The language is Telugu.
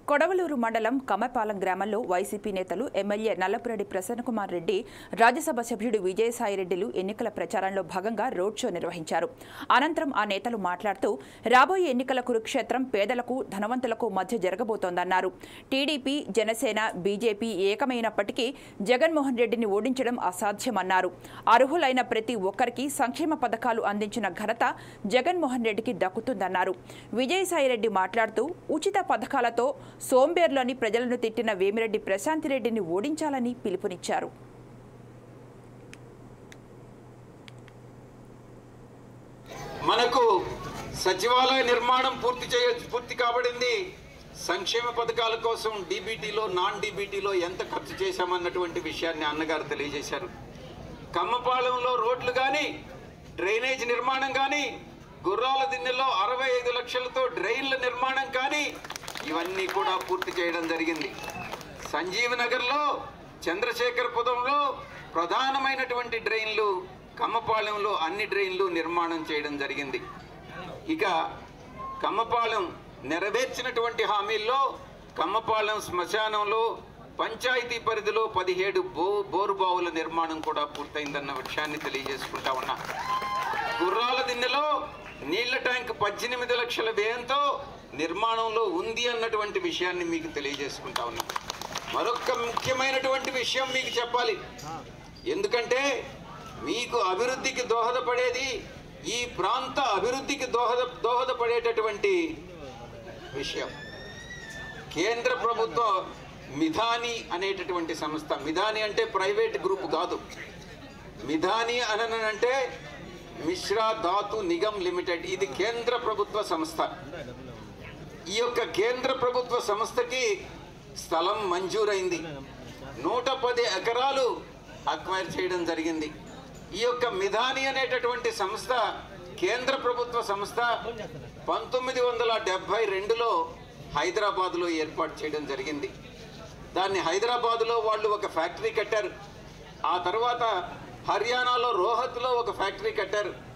కొడవలూరు మండలం కమపాలెం గ్రామంలో వైసీపీ నేతలు ఎమ్మెల్యే నల్లపురెడ్డి ప్రసన్నకుమార్ రెడ్డి రాజ్యసభ సభ్యుడు విజయసాయిరెడ్డిలు ఎన్నికల ప్రచారంలో భాగంగా రోడ్ షో నిర్వహించారు అనంతరం ఆ నేతలు మాట్లాడుతూ రాబోయే ఎన్నికల కురుక్షేత్రం పేదలకు ధనవంతులకు మధ్య జరగబోతోందన్నారు టీడీపీ జనసేన బీజేపీ ఏకమైనప్పటికీ జగన్మోహన్ రెడ్డిని ఓడించడం అసాధ్యమన్నారు అర్హులైన ప్రతి ఒక్కరికి సంక్షేమ పథకాలు అందించిన ఘనత జగన్మోహన్ రెడ్డికి దక్కుతుందన్నారు విజయసాయిరెడ్డి మాట్లాడుతూ ఉచిత పథకాలతో సోంబేర్లోని ప్రజలను తిట్టిన వేమిరెడ్డి ప్రశాంతిరెడ్డిని ఓడించాలని పిలుపునిచ్చారు మనకు సచివాలయ నిర్మాణం పూర్తి చేయ పూర్తి కాబడింది సంక్షేమ పథకాల కోసం డీబీటీలో నాన్ డీబీటీలో ఎంత ఖర్చు చేశామన్నటువంటి విషయాన్ని అన్నగారు తెలియజేశారు కమ్మపాలెంలో రోడ్లు కానీ డ్రైనేజ్ నిర్మాణం కానీ గుర్రాల దిన్నెలో అరవై ఐదు లక్షలతో డ్రైన్ల నిర్మాణం కానీ ఇవన్నీ కూడా పూర్తి చేయడం జరిగింది సంజీవ్ నగర్లో చంద్రశేఖరపురంలో ప్రధానమైనటువంటి డ్రైన్లు కమ్మపాలెంలో అన్ని డ్రైన్లు నిర్మాణం చేయడం జరిగింది ఇక కమ్మపాలెం నెరవేర్చినటువంటి హామీల్లో కమ్మపాలెం శ్మశానంలో పంచాయతీ పరిధిలో పదిహేడు బో బోరుబావుల నిర్మాణం కూడా పూర్తయిందన్న విషయాన్ని తెలియజేసుకుంటా ఉన్నా గుర్రాల దిన్నెలో నీళ్ల ట్యాంక్ పద్దెనిమిది లక్షల వ్యయంతో నిర్మాణంలో ఉంది అన్నటువంటి విషయాన్ని మీకు తెలియజేసుకుంటా ఉన్నా మరొక ముఖ్యమైనటువంటి విషయం మీకు చెప్పాలి ఎందుకంటే మీకు అభివృద్ధికి దోహదపడేది ఈ ప్రాంత అభివృద్ధికి దోహద దోహదపడేటటువంటి విషయం కేంద్ర ప్రభుత్వ మిధాని అనేటటువంటి సంస్థ మిధాని అంటే ప్రైవేట్ గ్రూప్ కాదు మిధాని అననంటే మిశ్రా ధాతు నిగమ్ లిమిటెడ్ ఇది కేంద్ర ప్రభుత్వ సంస్థ ఈ యొక్క కేంద్ర ప్రభుత్వ సంస్థకి స్థలం మంజూరైంది నూట పది ఎకరాలు అక్వైర్ చేయడం జరిగింది ఈ యొక్క మిధాని అనేటటువంటి సంస్థ కేంద్ర ప్రభుత్వ సంస్థ పంతొమ్మిది వందల డెబ్భై రెండులో హైదరాబాద్లో ఏర్పాటు చేయడం జరిగింది దాన్ని హైదరాబాదులో వాళ్ళు ఒక ఫ్యాక్టరీ కట్టారు ఆ తర్వాత హర్యానాలో రోహత్లో ఒక ఫ్యాక్టరీ కట్టారు